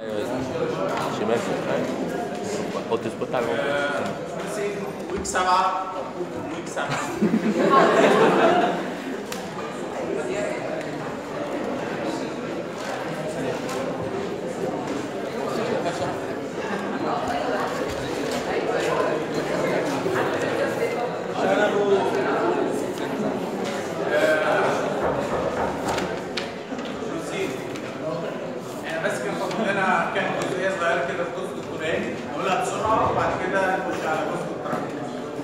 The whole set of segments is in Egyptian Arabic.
شمال حط سبوت على الموقع. ويك سبعة ويك سبعة بصي، احنا بس كان فاضل لنا كام جزئيه صغيره كده في جزء القران نقولها بسرعه وبعد كده نخش على جزء التراكم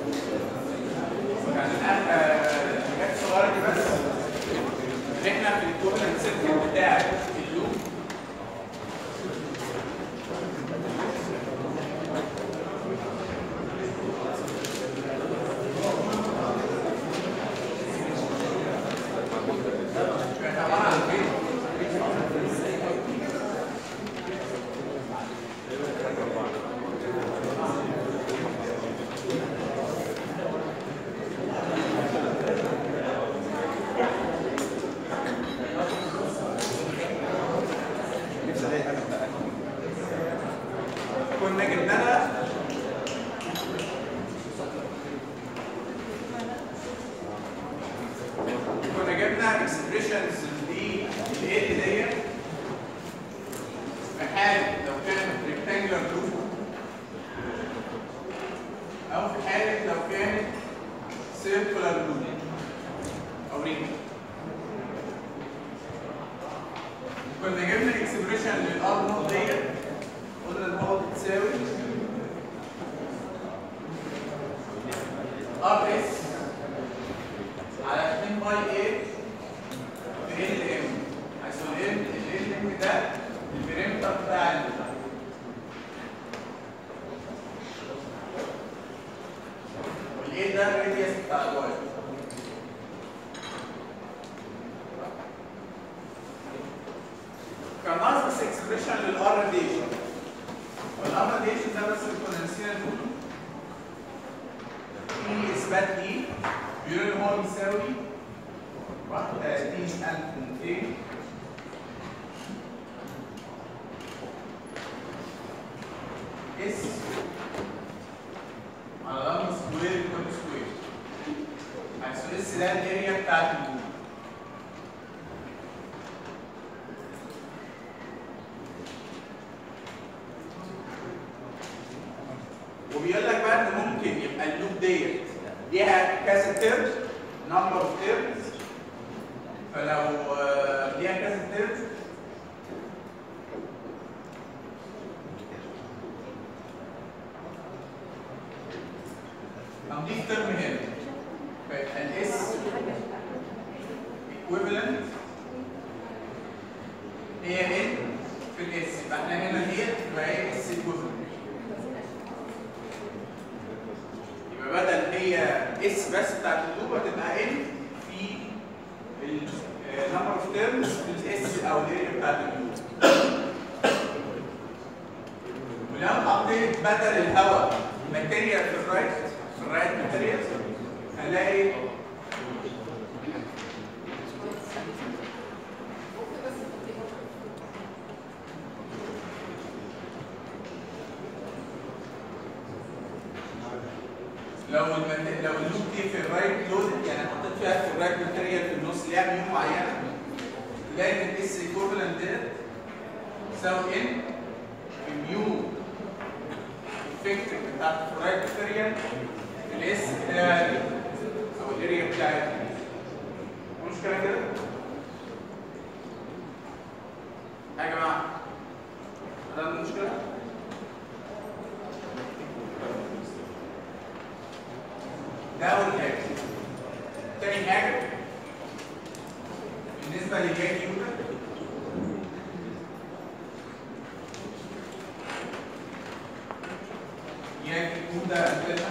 يعني الان آه، حاجات صغيره دي بس ان احنا في الكوبلنت سيركل بتاع اللوب احنا عباره عن ايه؟ كنا جبنا لها كنا جبنا اكسبريشنز دي الايه ديت في حال لو كانت ريكتانجلر لوب او في حاله لو كانت سيركولار لوب او رينج كنا جبنا اكسبريشن للار نوت ديت قلنا ان هو بتساوي ار اس على 2 باي ايه في ال ام حيث ال ال ام ده البريمتر بتاع ال والايه ده الراديوس بتاع الواير كان ناقص بس اكسبريشن للار راديشن والار راديشن ده بس اللي كنا نسينا نقوله في اثبات ليه بيقول ان هو بيساوي 31200 اس على لام سكوير كل سكوير حيث اس ده الاريا بتاعت الجول وبيقول لك بقى ان ممكن يبقى اللوب ديت ليها كذا تيرم نمبر اوف تيرمز فلو آه، ليها كذا تيرمز هنضيف ترم هنا فيبقى الاس equivalent هي ان في الاس يبقى احنا هنا ديت تبقى هي اس equivalent يبقى بدل هي اس بس بتاعت اللوب هتبقى ان في النمبر اوف تيرمز في الاس او الاريا بتاعت اللوب ولو حطيت بدل الهواء ماتيريال في الرايت في الرايت ماتيريال هنلاقي لو المت... لو اللوب دي في الرايت لود يعني حطيت فيها في الرايت ماتيريال في النص ليها ميو معينه تلاقي ان الاس ايكوفالنت ديت تساوي ان الميو افكتيف بتاعت الرايت ماتيريال الاس بتاع او الاريا بتاعت مشكله كده؟ يا جماعه ده المشكله؟ ده اول حاجه تاني حاجه بالنسبه للجاك يوتا جاك يوتا انتنا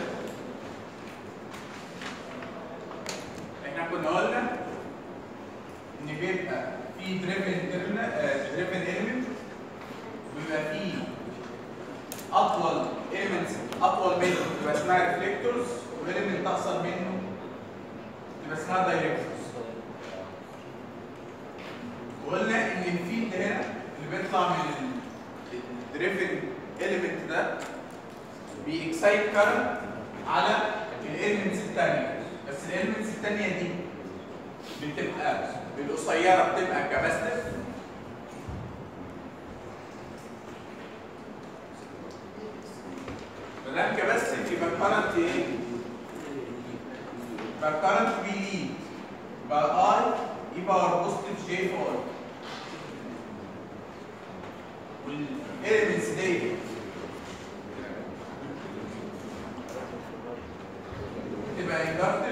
احنا كنا قلنا ان بيبقى في دريفن دريفن element بيبقى فيه اطول elements اطول منه بيبقى اسمها ريفليكتورز واليمنت اقصر منه تبقى اسمها دايركتورز وقلنا ان الفيلد هنا اللي بيطلع من الدريفن اليمنت ده بيكسايت كارنت على الاليمنتس الثانيه بس الاليمنتس الثانيه دي بتبقى القصيره بتبقى كاباستيف ما دام كاباستيف يبقى الكارنت ايه؟ يبقى الكارنت بيليد يبقى اي يبقى بوزيتيف جي فور والاليمنتس دي تبقى اندكتيف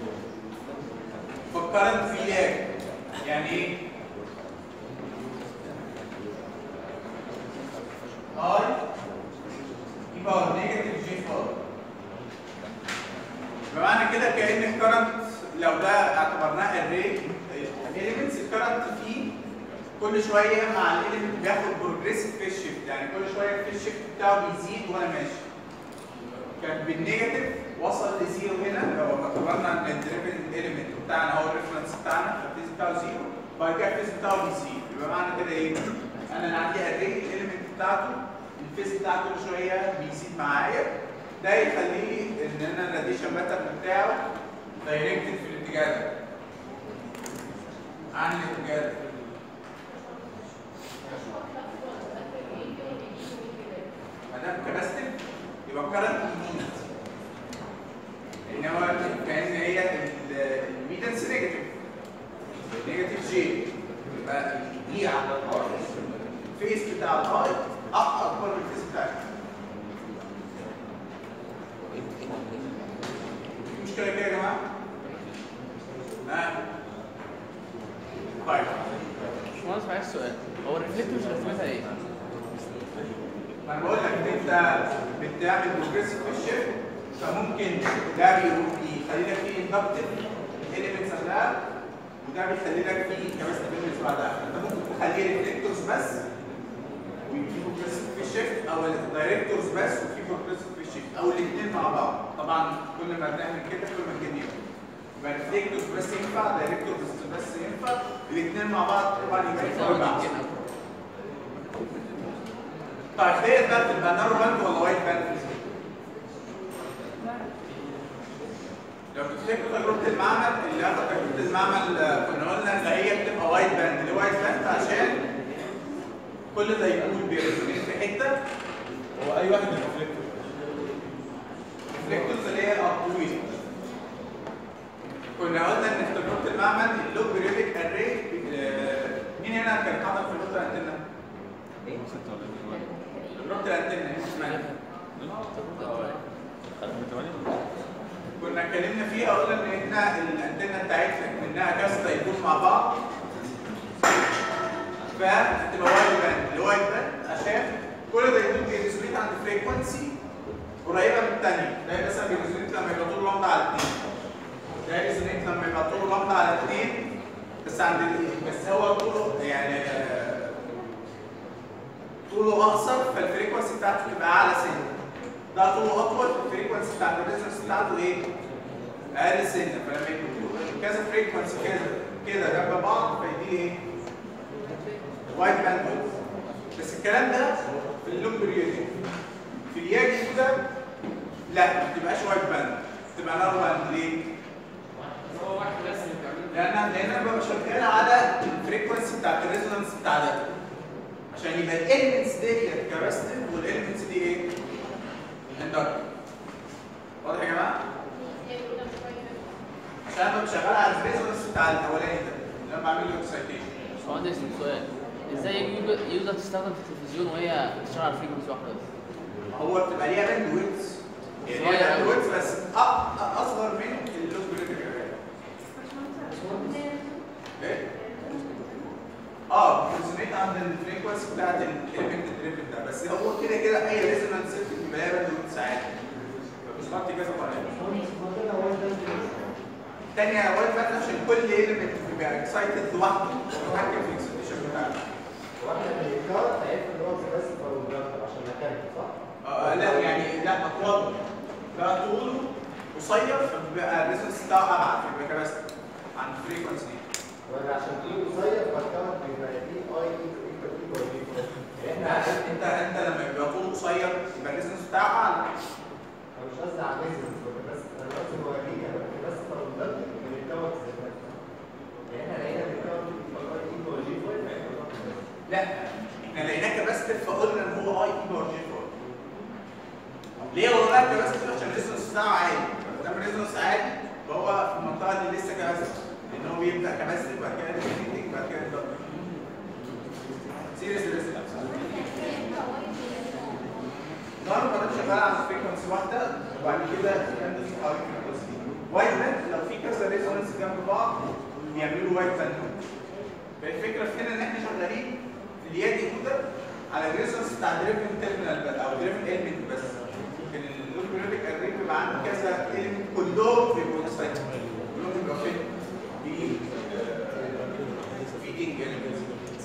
فالكرنت في لاج يعني ايه؟ اي يبقى نيجاتيف جي فور بمعنى كده كأن الكرنت لو ده اعتبرناه اري الاليمنتس الكرنت فيه كل شويه مع الاليمنت بياخد بروجريسيف فيس شيفت يعني كل شويه الفيس شيفت بتاعه بيزيد وانا ماشي كان بالنيجاتيف وصل لزيرو هنا لو اعتبرنا ان الدريفن اليمنت بتاعنا هو الريفرنس بتاعنا فالفيز بتاعه زيرو بعد كده الفيز بتاعه بيزيد يبقى معنى كده ايه؟ انا اللي عندي اري الاليمنت بتاعته الفيز بتاعته كل شويه بيزيد معايا ده يخليه ان انا الراديشن باترن بتاعه دايركتد في الاتجاه ده عن الاتجاه ده ما دام كباستيف يبقى كارنت يمين انما كان هي الميدنس نيجاتيف نيجاتيف جي يبقى دي على الار الفيس بتاع الاي اكبر من الفيس بتاعك في مشكله كده يا جماعه؟ ها طيب باشمهندس معلش سؤال هو الريفلكتور مش لازمتها ايه؟ ما انا بقول لك ان انت بتعمل بروجريسيف في الشيفت فممكن ده بيروح يخلي لك فيه اندكتيف اليمنتس قبلها وده بيخلي لك فيه كاباسيتيف اليمنتس بعدها انت ممكن تخليه ريفلكتورز بس وفي بروجريسيف في الشيفت او الدايركتورز بس وفي بروجريسيف في الشيفت او الاثنين مع بعض طبعا كل ما بنعمل كده كل ما الدنيا يبقى ريفلكتورز بس ينفع دايركتورز بس ينفع الاثنين مع بعض طبعا يبقى ينفعوا بعض طيب ديت بقى تبقى نارو باند ولا وايت باند؟ لو تفتكروا تجربة المعمل اللي اخد تجربة المعمل آه، كنا قلنا ان هي بتبقى وايت باند، ليه وايت باند؟ عشان كل ده يكون بيرسمين في حتة هو اي واحد من الريفلكتور الريفلكتورز اللي هي الطويلة. كنا قلنا ان في تجربة المعمل اللوب بيريودك اري مين هنا كان حاضر في اللوب الانتنة؟ تجربة الانتنة مين اسمها؟ كنا اتكلمنا فيها قلنا ان احنا الانتنه بتاعتنا منها كذا يكون مع بعض فتبقى وايد باند الوايد باند عشان كل ده يكون بيريزونيت عند فريكونسي قريبه من الثانيه ده مثلا بيريزونيت لما يبقى طول لمبه على 2 ده بيريزونيت لما يبقى طول لمبه على 2 بس عند ال- بس هو طوله يعني آه، طوله اقصر فالفريكونسي بتاعته تبقى اعلى سنه ده طوله اطول الفريكونسي بتاعت الريزونانس بتاعته ايه؟ اقل سنه فلما يكون كذا فريكونسي كده كده جنب بعض فيدي ايه؟ وايت باند ويدث بس الكلام ده في اللوب بريودك في الياجي كده لا ما بتبقاش وايت باند بتبقى نار باند ليه؟ لان لان انا ببقى شغال على الفريكونسي بتاعت الريزونانس بتاع ده عشان يبقى الاليمنتس ديت كاباستيف والاليمنتس دي ايه؟ اندكتيف واضح يا جماعه؟ عشان انا شغال على الريزونانس بتاع الاولاني ده لما اعمل له اكسايتيشن باشمهندس سؤال ازاي يوجد- يوجد تستخدم في التلفزيون وهي بتشتغل على فريكونسي واحده بس؟ هو بتبقى ليها باند ويدث يعني صغير ليها باند أوي. ويدث بس أ- أ- اصغر من اللوز بريتك ايه؟ اه بتريزونيت عند الفريكونسي بتاعت الاليمنت دريفن ده بس هو كده كده اي ريزونانس سيركت بيبقى ليها باند ويدث عادي فمش شرط كذا طريقه تانية وايت باند عشان كل اليمنت بيبقى اكسايتد لوحده بيتحكم في الاكسايتيشن بتاعته آه لا يعني لا اطول ده طوله قصير فبيبقى الريزونانس بتاعه ابعد فبيبقى كباستي عن الفريكونسي عشان تجيب قصير فالكارت بيبقى فيه اي ايكوال ايكوال ايكوال انت انت بتاع بيزنس بس انا قصدي هو ليه بس طلبات من الكاونت يعني احنا لقينا من الكاونت اي اي هو جي 5 لا احنا لقيناه كباستر فقلنا ان هو اي اي باور جي 4 ليه هو بقى كباستر عشان الريزونس بتاعه عالي ما دام الريزونس عالي فهو في المنطقه اللي لسه كباستر لان هو بيبدا كباستر بعد كده ريزونيتنج بعد كده يضرب سيريس ريزونس نار ما شغال على فريكونسي واحده وبعد كده كان في حوالي فريكونسي وايت باند لو في كذا ريزونانس جنب بعض بيعملوا وايت باند فالفكره في هنا ان احنا شغالين في اليد كده على الريزونانس بتاع دريفن تيرمينال بس او دريفن ايلمنت بس لكن اللوبريتك اري بيبقى عنده كذا ايلمنت كلهم بيبقوا اكسايتد كلهم بيبقوا فين؟ بي فيدنج ايلمنت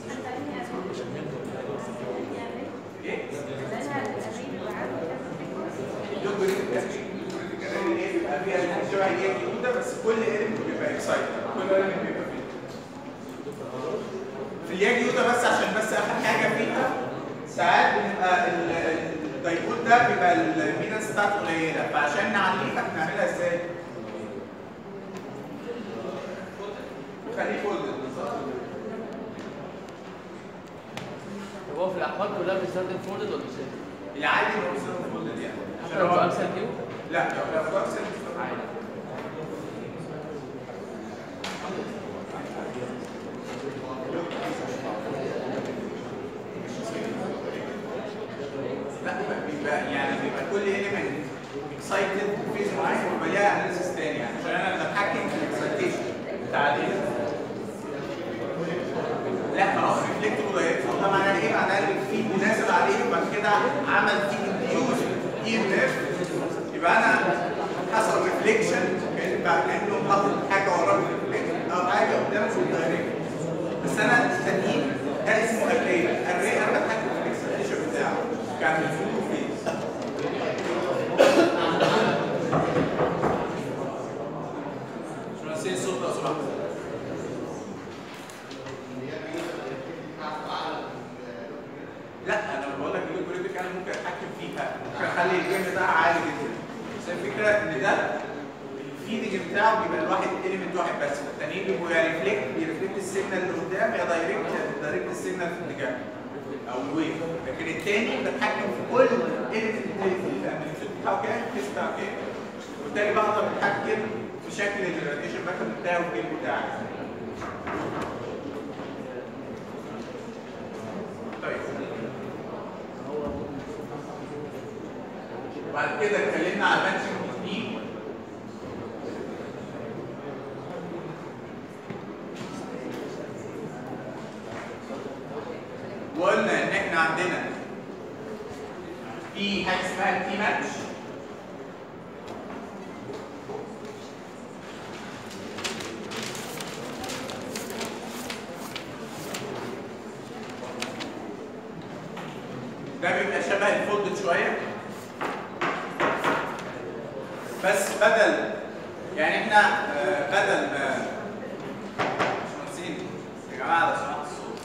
ايه؟ اللوبريتك اري اللوبريتك اري اللي هي بيبقى فيها شبه اليد كده بس كل ايلمنت بيبقى اكسايتد كل ايلمنت بيبقى فيه في الياج يوتا بس عشان بس اخر حاجه فيها ساعات بنبقى ال- الدايبول ده بيبقى المينس بتاعته قليله فعشان نعليها بنعملها ازاي؟ خليه فولد بالظبط طب هو في الاحوال كلها بيستخدم فولد ولا مش العادي ان هو بيستخدم فولد يعني حتى عشان لو هو في امثال كيو لا لو لو بوكسل بيستخدم عادي لا بيبقى يعني بيبقى كل ايليمنت اكسايتد فيز معين ويبقى ليها اناليسيس تاني يعني عشان انا بتحكم في الاكسايتيشن بتاع الايليمنت لا ما هو ريفلكت ودايركت ده معناه ايه؟ معناه ان في مناسب عليه وبعد كده عمل فيه انديوز اي ام اف يبقى انا حصل ريفليكشن كان بقى كانه حاطط حاجه وراه ريفليكت او حاجه قدامه في الدايركت بس انا التانيين ده اسمه اري اري انا بتحكم في الاكسلريشن بتاعه كان الفلو فيز شو نسيت الصوت لو سمحت لا انا بقول لك الالجوريثم انا ممكن اتحكم فيها ممكن اخلي الجيم بتاعها عالي جدا بس الفكره ان ده الفيدنج بتاعه بيبقى الواحد اليمنت واحد بس والتانيين بيبقوا يا ريفلكت بيرفلكت السيجنال اللي قدام يا دايركت يا دايركت السيجنال في اتجاه او الويف لكن التاني بتحكم في كل اليمنت التاني الامبليتيود بتاعه كام الفيس بتاعه كام وبالتالي بقدر اتحكم في شكل الراديشن باكن بتاعه والجيم بتاعي طيب وبعد كده اتكلمنا على ماتشنج تكنيك وقلنا ان احنا عندنا في حاجه اسمها التي ماتش ده بيبقى شبه الفولد شويه بس بدل يعني احنا آه، بدل ما مش مهندسين يا جماعه لو سمحت الصوت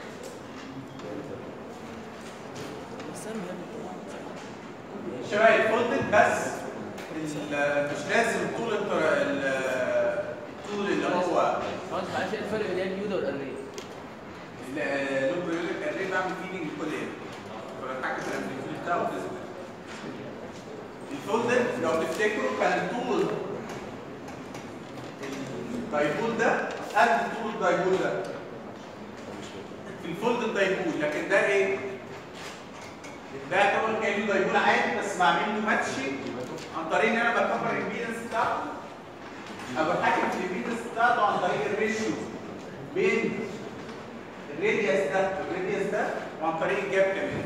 شبه الفولد بس ال- مش لازم طول الطر- ال- الطول اللي هو خلاص معلش ايه الفرق بين اليو ده والاري؟ اللوب بيقول لك الري بعمل فيدنج لكل ايه فبتحكم في الامبليتيود بتاعه وفيزيكال الفولدر لو تفتكروا كان طول الدايبول ده قد طول الدايبول ده في الفولد الدايبول لكن ده ايه؟ ده طبعا كانه دايبول عادي بس بعمل له ماتشي عن طريق ان انا بكبر الامبيدنس بتاعته او بتحكم في الامبيدنس بتاعته عن طريق الريشيو بين الراديوس ده والراديوس ده وعن طريق الجاب كمان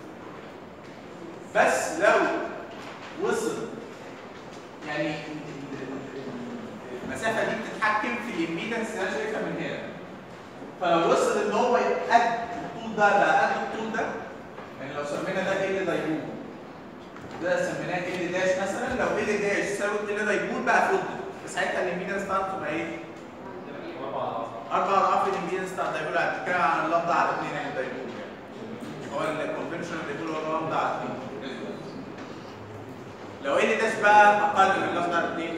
بس لو وصل يعني المسافه دي بتتحكم في الامبيدنس اللي انا شايفها من هنا فلو وصل ان هو قد الطول ده بقى قد الطول ده يعني لو سمينا ده ال دايبول ده سميناه ال داش مثلا لو ال داش يساوي ال دايبول بقى فولد ساعتها الامبيدنس بتاعته تبقى ايه؟ اربع اضعاف الامبيدنس بتاع الدايبول هتتكلم عن اللمضه على اثنين يعني الدايبول يعني هو الكونفنشنال دايبول هو اللمضه على اثنين لو ال داش بقى اقل من لامدا 2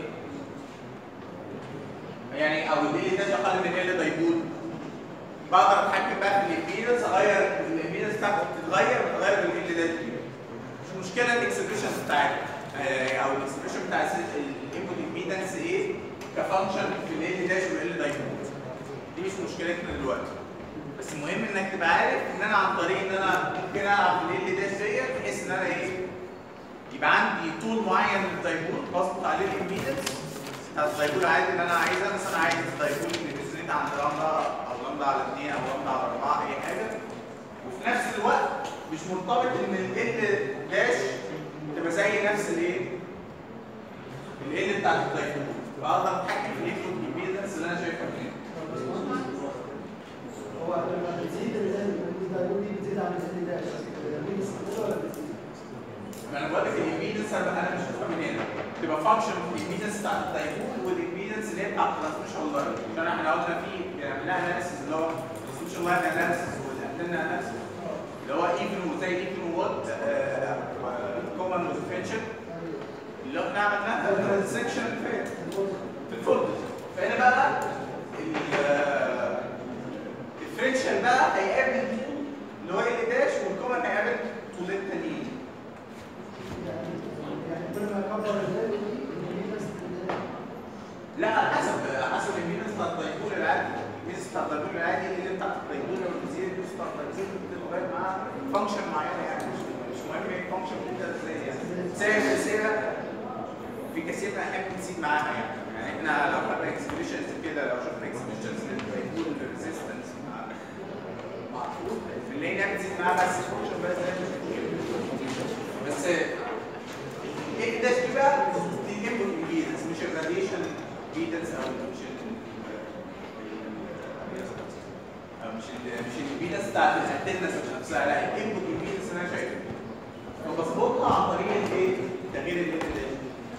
يعني او ال داش اقل من ال دايبول بقدر اتحكم بقى في الامبيدنس اغير الامبيدنس بتاعته بتتغير بتغير ال داش دي مش مشكله الاكسبريشن بتاعتها آه، او الاكسبريشن بتاع الانبوت امبيدنس ايه كفانكشن في ال داش وال دايبول دي مش مشكلتنا دلوقتي بس المهم انك تبقى عارف ان انا عن طريق ان انا ممكن العب في ال داش ديت بحيث ان انا ايه يبقى عندي طول معين من الدايبول بظبط عليه الامبيدنس بتاع الدايبول عادي اللي انا عايزها مثلا عايز الدايبول اللي بيزيد عند لامدا او لامدا على 2 او لامدا على 4 اي حاجه وفي نفس الوقت مش مرتبط ان ال داش تبقى زي نفس الايه؟ ال بتاعت الدايبول فاقدر اتحكم في الانبوت امبيدنس اللي انا شايفها هنا هو لما بتزيد الدايود دي بتزيد عن ال داش مين بتستخدمها ولا بتزيد؟ ما انا بقول لك الامبيدنس انا انا مش هفهم من هنا تبقى فانكشن الامبيدنس بتاعت الدايبول والامبيدنس اللي هي بتاعت الترانسميشن لاين عشان احنا قلنا في بنعمل لها اناليسيس اللي هو الترانسميشن لاين اناليسيس والانتنا اناليسيس اللي هو ايفن وزي ايفن وات كومن وديفرنشال اللي احنا عملناها في السكشن اللي فات في الفولدر فهنا بقى الديفرنشال بقى هيقابل طول اللي هو ال داش والكومن هيقابل طولين تانيين يعني كل ما كبر الدايود دي مين بس لا على حسب على حسب المينس بتاع الدايبول العادي المينس بتاع الدايبول العادي اللي بتاع الدايبول لما بتزيد المينس بتاع الدايبول بتبقى مع فانكشن معينه يعني مش مش مهم ايه الفانكشن بتبدا ازاي يعني زي سيرة في كثير من الاحيان بتزيد معاها يعني يعني احنا لو خدنا اكسبريشنز كده لو شفنا اكسبريشنز للدايبول الريزيستنس مع مع طول بنلاقي انها بتزيد معاها بس الفانكشن بقى زي ما بس ايه ده دي بقى دي الانبوت امبيدنس مش الراديشن امبيدنس او مش ال أو مش ال مش الامبيدنس بتاعت الانتنس نفسها لا الانبوت امبيدنس اللي انا شايفه فبظبطها عن طريق الايه؟ تغيير الانتنس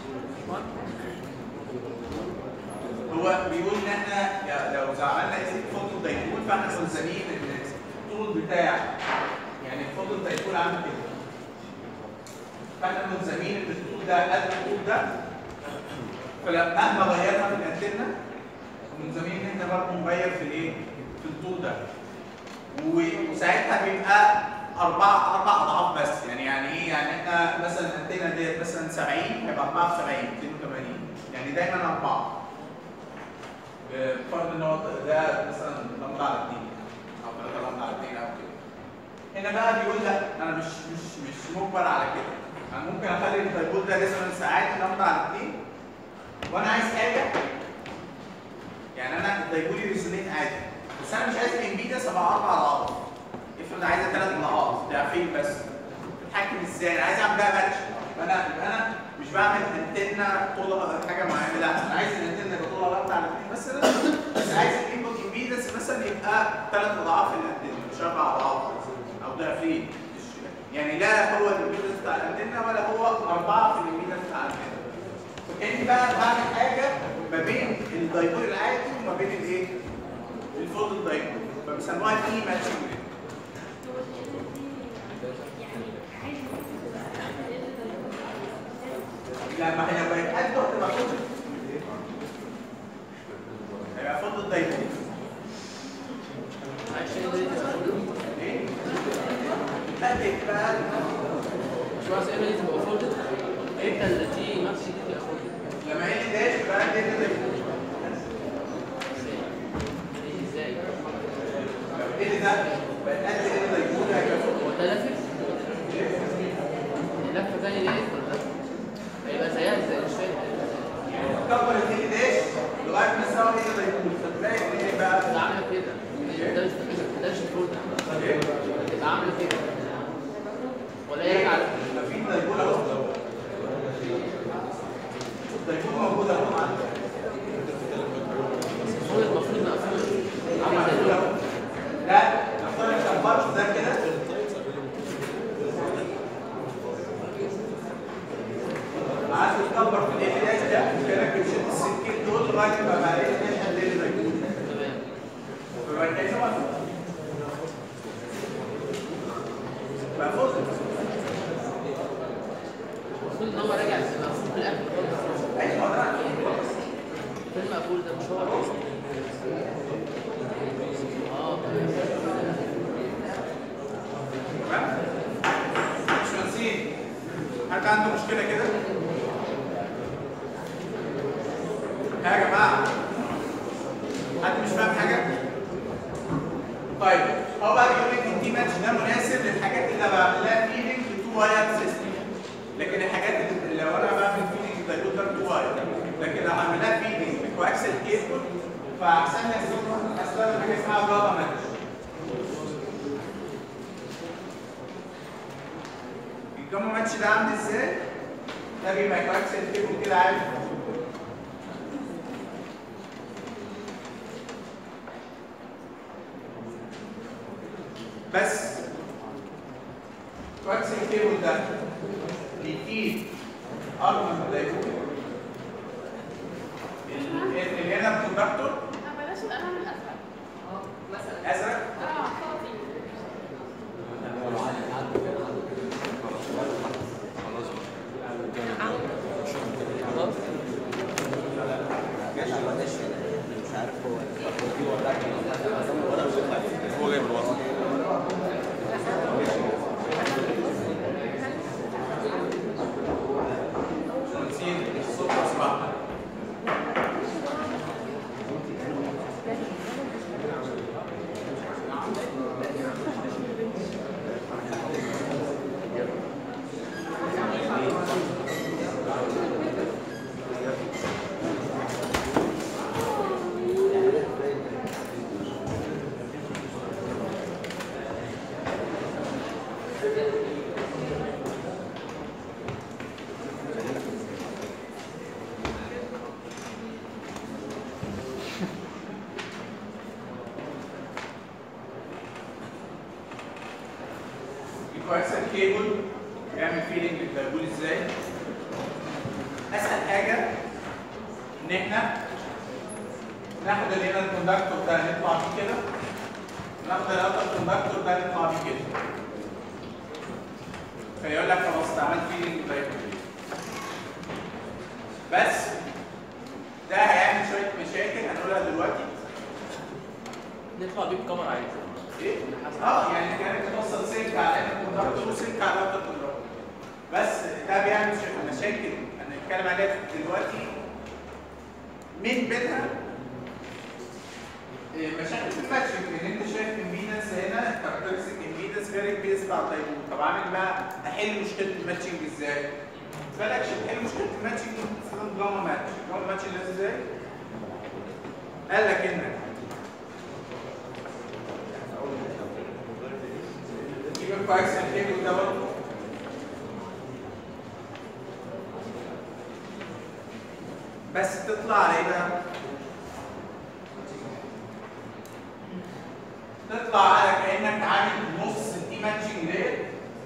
هو بيقول ان احنا يا- لو عملنا اسم فوتو دايبول فاحنا ملزمين ان الطول بتاع يعني الفوتو دايبول عامل كده فاحنا ملزمين ان الطول ده قد الطول ده فمهما غيرنا في الانتنه ملزمين ان احنا برضه نغير في الايه؟ في الطول ده و- وساعتها بيبقى أربعة أربع أضعاف بس يعني يعني إيه؟ يعني إحنا مثلا الأنتنة ديت مثلا 70 هيبقى 74 82 يعني دايما أربعة بفرض إن هو ده مثلا لمبة على 2 أو 3 لمبة على 2 أو كده هنا بقى بيقول لا انا مش مش مش مجبر على كده انا ممكن اخلي الدايبول ده ريزونانس عادي لمبه على 2 وانا عايز حاجه يعني انا الدايبول ريزونيت عادي بس انا مش عايز الامبيدنس ابقى اربع اضعاف افرض عايزه ثلاث اضعاف ضعفين بس بتتحكم ازاي انا عايز اعمل بقى ماتش يبقى انا يبقى انا مش بعمل انتنه طولها حاجه معينه لا انا عايز الانتنه يبقى طولها لمبه على 2 مثلا بس عايز الانبوت امبيدنس مثلا يبقى ثلاث اضعاف الانتنه مش اربع اضعاف او ضعفين مش- يعني لا هو الامبيدنس بتاع الانتنه ولا هو اربعه في الامبيدنس بتاع الانتنه فكاني بقى بعمل حاجه ما بين الدايبول العادي وما بين الايه؟ الفوتو دايبول فبيسموها تي ماتشنج لما هي بقت قد هتبقى فوتو هيبقى فوتو دايبول عشان دي ايه؟ لا دي بقى شو عايز ايه دي تبقى فولدد امتى اللي تي نفس دي تبقى فولدد لما هي داش بقى دي دايبول ازاي ازاي لو ايه ده بقت قد ايه دايبول هيبقى فوتو هو ده لفت لفه تاني ليه ولا لفه هيبقى زيها زي مش فاهم كبر الدي داش لغايه ما تساوي ايه دايبول فتلاقي ان ايه بقى ده عامله كده ده مش ده مش الفولدر ايه؟ تبقى عامله كده ولا هي راجعه ما في دايبول اهو الدايبول موجود اهو معانا الفولدر المفروض مقفول عامل زي معقول ده اهو لا نفترض كبرت ده كده عايز تكبر في الايه داش ده كانك بتشد السكين دول لغايه ما بقى ايه داش قد ايه دايبول تمام فبقى كده مقفول بقى فوق المفروض ان هو راجع مقبول ده مش هو اه تمام تمام مش ناسين حد عنده مشكله كده ها يا جماعه حد مش فاهم حاجه طيب هو بقى بيقول لك الدي ماتش ده مناسب للحاجات اللي بعمل لها فيلينج بتو واير سيستم لكن الحاجات اللي لو انا بعمل فيلينج دايود ده تو واير لكن لو هعمل لها فيلينج بكواكسل كيبل فاحسن لي استخدم حاجه اسمها جافا ماتش الجاما ماتش ده عامل ازاي؟ ده بيبقى كواكسل كيبل كده عادي بس كواكسل كيبل ده بيفيد ارمن دايكون اللي هنا كوندكتور بلاش القلم الازرق ازرق اه فاضي خلاص هو جاي من الوسط نسيت الصوت اصبح الكويسر كيبل يعمل فيلينج للدايبول ازاي؟ اسهل حاجه ان احنا ناخد اللي هنا الكوندكتور ده نطلع بيه كده ناخد الاوتر كوندكتور ده نطلع بيه كده فيقول لك خلاص ده عملت فيلينج للدايبول بس ده هيعمل شويه مشاكل هنقولها دلوقتي نطلع بيه بكاميرا عادي ايه؟ اه يعني كانت توصل سلك على ان الكوندكتور وسلك على الاوتر كوندكتور بس ده بيعمل ش- مشاكل هنتكلم عليها دلوقتي من بينها إيه، مشاكل في الماتشنج ان انت شايف امبيدنس هنا كاركترستيك امبيدنس غير امبيدنس بتاع الدايبول طب عامل بقى احل مشكله الماتشنج ازاي؟ بالك تحل مشكله الماتشنج تستخدم جاما ماتش جاما ماتش اللي ازاي؟ قال لك انك تجيب الكويس الكيبل ده برضه بس تطلع على ايه بقى؟ تطلع على كانك عامل نص دي ماتشنج ليه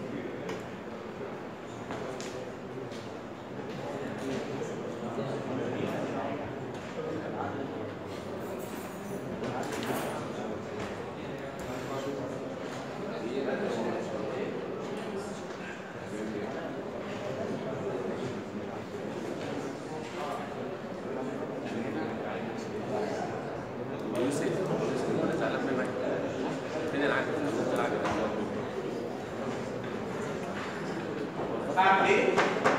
بعمل ايه؟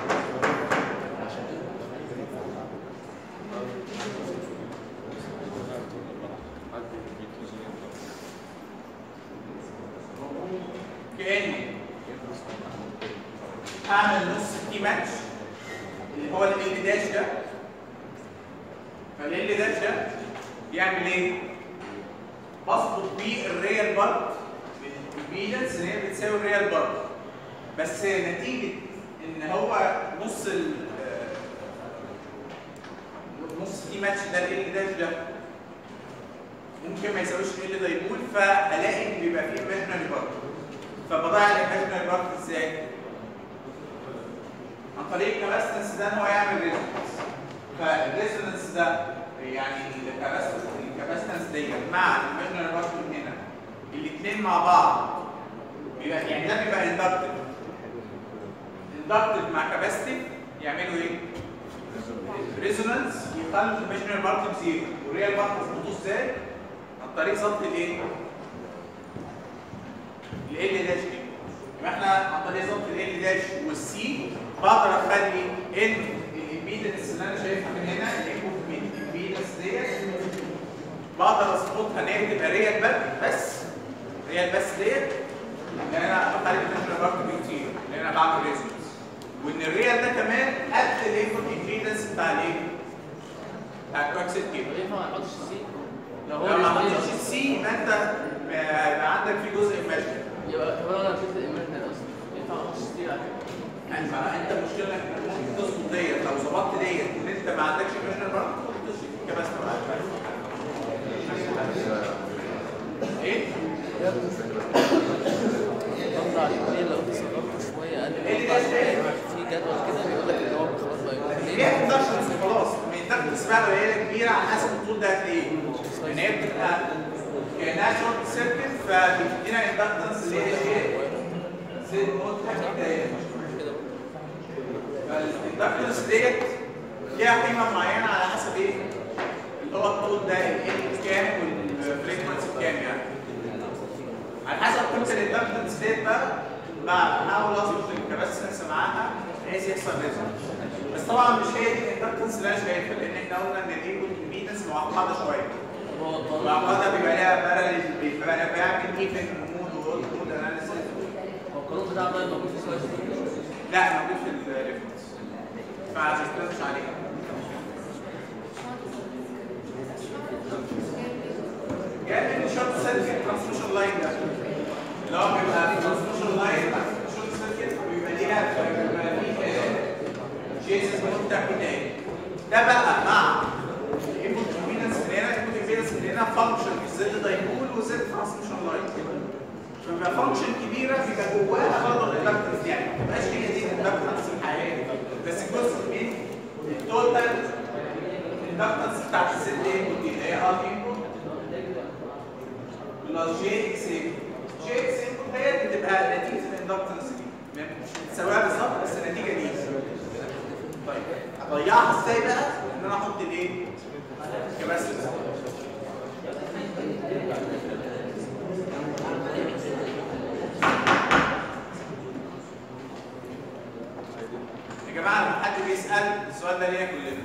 كأني هعمل نص تي ماتش اللي هو ال داش ده فال داش ده بيعمل ايه؟ بظبط بيه الريال بارت بالامبيدنس ان هي بتساوي الريال بارت بس نتيجه ان هو نص ال آه، نص تي ماتش ده ال داش ده ممكن ما يساويش ال دايبول فالاقي ان بيبقى فيه ايماجنري بارت فبضيع الايماجنري بارت ازاي؟ عن طريق الكاباستنس ده ان هو يعمل ريزونانس فالريزونانس ده يعني الكاباستنس الكاباستنس دي مع الايماجنري بارت من هنا الاثنين مع بعض بيبقى يعني ده بيبقى اندكتيف اندكتيف مع كاباستيف يعملوا ايه؟ ريزونانس يخلي الايماجينري بارت بزيرو والريال بارت مظبوطه ازاي؟ عن طريق ظبط الايه؟ ال داش دي يبقى احنا عن طريق ظبط ال داش والسي بقدر اخلي ان الامبيدنس اللي انا شايفها من هنا الامبيدنس ديت بقدر اظبطها ان هي تبقى ريال بس ريال بس ديت لان انا بخلي الانترنال بارت بكتير لان انا بعمل ريزونانس وان الريال ده كمان قد الانبوت امبيدنس بتاع الايه؟ بتاع الكواكسيت كيبل طب ينفع ما نحطش السي؟ لو هو لو ما مش حطيتش عايز- السي يبقى انت يبقى عندك في جزء ايماجينري يبقى طب انا شلت الايمرجنت اصلا ينفع ما احطش السي على كده؟ يعني ما انت المشكله انك ممكن تظبط ديت لو ظبطت ديت ان انت ما عندكش ايماجينري بارت ممكن تظبط كباستر ايه؟ قصدي على الاثنين لو تصرفت شويه اقل إيه من اللي أربع ده؟ دقايق في جدول كده بيقول لك ان هو خلاص بقى يقول ليه ليه؟ 11 خلاص ما ينتج تسمع له هي كبيره على حسب الطول ده هتلاقيه يعني هي بتبقى كانها شورت سيركت فبتدينا اندكتنس اللي هي ايه؟ زي نوت فالاندكتنس ديت ليها قيمه معينه على حسب ايه؟ اللي هو الطول ده ال كام والفريكونسي كام يعني على حسب قيمه الاندكتنس ديت بقى بحاول اظبط الكباسنس معاها بحيث يحصل ريزونانس بس طبعا مش هي دي الاندكتنس اللي انا شايفها لان احنا قلنا ان الايه والامبيدنس معقده شويه طب هو القانون معقده بيبقى لها باراليل بيبقى لها بيعمل ايفن مود واود مود اناليسيس هو القانون بتاع ده موجود في سلايد لا موجود في الريفرنس فعشان كده مش عليها جاي من شورت سيركت ترانسميشن لاين ده اللي هو بيبقى ترانسميشن لاين شورت سيركت وبيبقى ليها بيبقى ليه جيسس بتاع بدايه ده بقى مع الانبوت امبيدنس من هنا الانبوت امبيدنس من هنا فانكشن مش زد دايبول وزد ترانسميشن لاين فبيبقى فانكشن كبيره بيبقى جواها برضه الاندكتنس يعني ما تبقاش هي دي الاندكتنس الحقيقيه بس جزء من التوتال الاندكتنس بتاعت الزد انبوت دي اللي هي ار انبوت بلس جي اكس انبوت جي اكس انبوت هي اللي بتبقى نتيجه الاندكتنس دي مش بتساويها بالظبط بس النتيجه دي طيب اضيعها ازاي بقى؟ ان انا احط الايه؟ كباسيتور يا جماعه لما حد بيسال السؤال ده لينا كلنا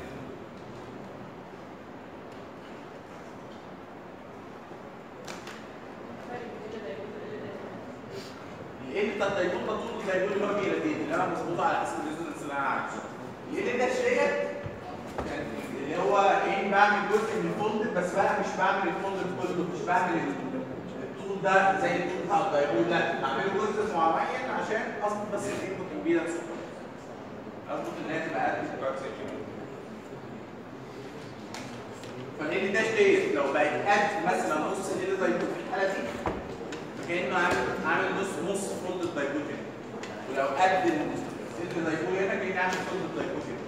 ايه بتاع الدايبول ده طول الدايبول اللي هو بيلاتين اللي انا مظبوطه على حسب الريزونانس اللي انا عايزه ايه ده شويه يعني اللي هو ايه بعمل جزء من الفولدر بس بقى مش بعمل الفولدر كله مش بعمل ال- الطول ده زي الطول بتاع الدايبول لا بعمله جزء معين عشان اظبط بس الانبوت امبيدنس اظبط ان هي تبقى قد الكاركتر فالال داش ديت لو بقت قد مثلا نص ال دايبول في الحاله دي فكانه عامل عامل نص نص فولد الدايبول هنا ولو قد ال دايبول هنا كانه عامل فولد الدايبول هنا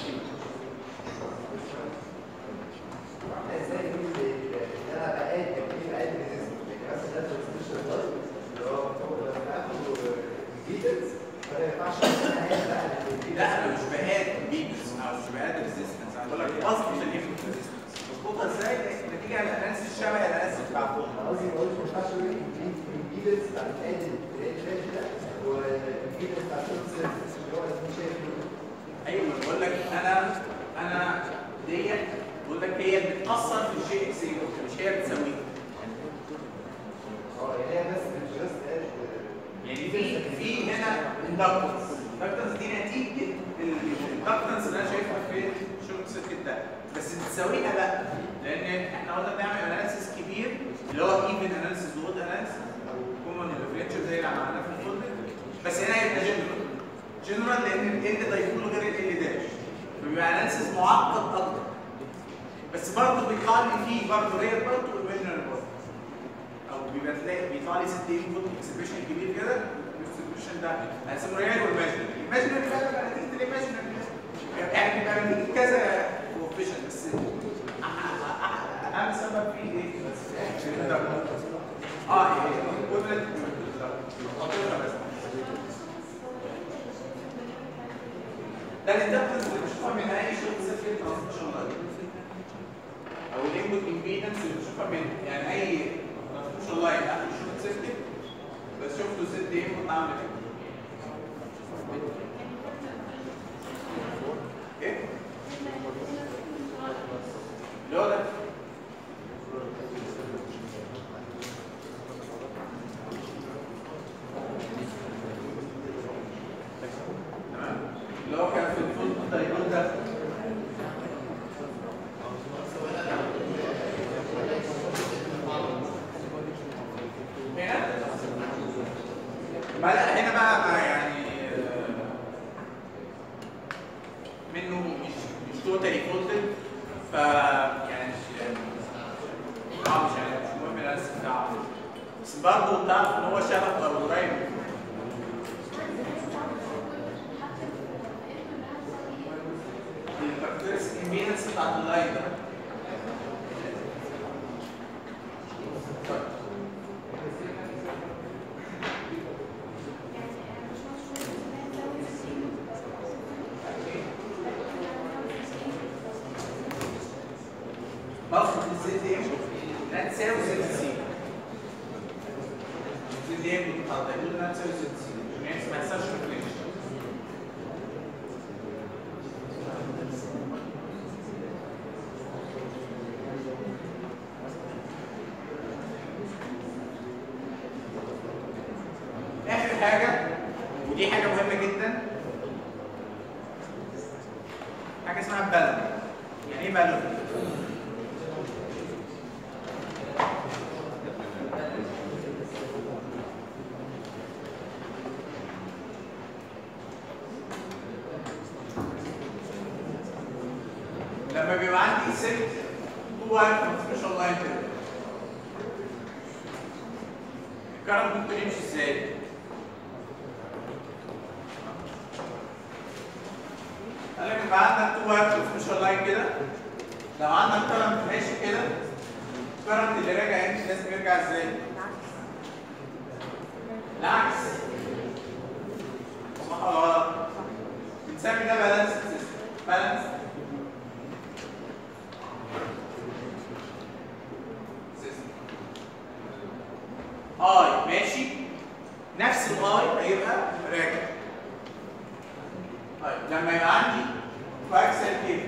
ازاي اقول ان انا بقاد بقاد ريزيستنس بس ده ترانسميشن لاين اللي هو هو لما اخده امبيدنس فما ينفعش ان انا هنا بقى لا انا مش بقاد بيتس او مش بقاد ريزيستنس انا بقول لك اظبط الانبوت ريزيستنس مظبوطه ازاي؟ نتيجه على الاناليسيس الشبه الاناليسيس بتاع الفولد قصدي بقول ما ينفعش اقول امبيدنس بتاع الاد الفلاش ده والامبيدنس بتاع الشورت سيركت اللي هو اللي شايف ايوه أنا بقول لك انا انا ديت بقول لك هي اللي بتاثر في الشيء اكس مش هي بتسويه اه يعني هي بس مش بس اد يعني في في هنا اندكتنس الاندكتنس دي نتيجه الاندكتنس اللي انا شايفها في الشورت سيركت ده بس بتساويها لا لان احنا قلنا بنعمل اناليسيس كبير اللي هو ايفن اناليسيس وود اناليسيس او كومن ريفليكشن زي اللي عملناه في الفولدر بس هنا هيبقى جنرال جنرال لان ال ده يكون غير ال داش فبيبقى اناليسيس معقد اكتر بس برضه بيطلع لي فيه برضه ريال بارت وايماجينري بارت او بيبقى تلاقي بيطلع لي ست انبوت اكسبريشن كبير كده الاكسبريشن ده هنسميه ريال وايماجينري الايماجينري بقى بيبقى نتيجه الايماجينري يعني بيبقى نتيجه كذا كوفيشن بس اهم سبب فيه ايه؟ اه ايه equivalent خطيرة بس ده الاندكتنس اللي مش بتشوفها من اي شورت سيركت ترانسميشن لاين او الانبوت امبيدنس اللي بتشوفها من يعني اي ترانسميشن لاين اخر شورت سيركت بس شفته ست انبوت عامل كده ايه؟ اللي هو ده تمام اللي هو كان في الفول دايجون ده هنا ما لا هنا بقى ما يعني آه، منه مش مش توتالي فولتد ف يعني مش اه مش يعني مش مهم الاسم بتاعه بس برضه تعرف ان هو شبه او قريب الكاركترستيك امبيدنس بتاعت اللاين ده طيب. بفرض الزد ام لا تساوي زد سي زد ام بتاع الدايود لا تساوي زد سي يعني ما يحصلش ريفليكشن اخر حاجه ودي حاجه مهمه جدا حاجه اسمها بالون يعني ايه بالون لما بيبقى عندي ست هو ترانسميشن لاين كده الكهرباء ممكن يمشي ازاي؟ قال لك يبقى عندك تو واير ترانسميشن لاين كده لو عندك كرنت ماشي كده الكرنت اللي راجع يمشي لازم يرجع ازاي؟ العكس صح ولا غلط؟ بنسمي ده بالانس سيستم بالانس سيستم اي ماشي نفس الاي هيبقى راجع طيب لما يبقى عندي كواكسل كده